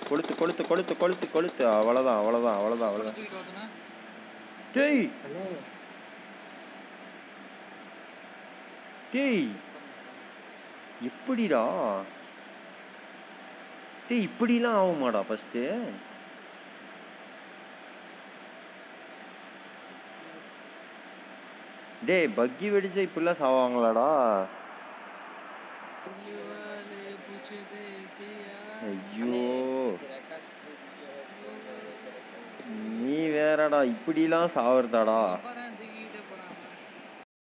கொளுத்து கொளுத்து கொளுத்து கொளுத்து கொளுத்து அவ்வளவுதான் அவ்வளவுதான் அவ்வளவுதான் அவ்வளவுதான் தூக்கிட்டு வாத்தனா டேய் அண்ணே டேய் எப்படிடா டேய் இப்படிலாம் ஆகுமாடா ஃபர்ஸ்ட் டேய் பக்கி வெடிச்சா இப்படிலாம் சாவாங்களாடா புள்ளிவாலே பூச்சதே கியா ஐயோ நீ வேறடா இப்படிலாம் சாவறதாடா பாரு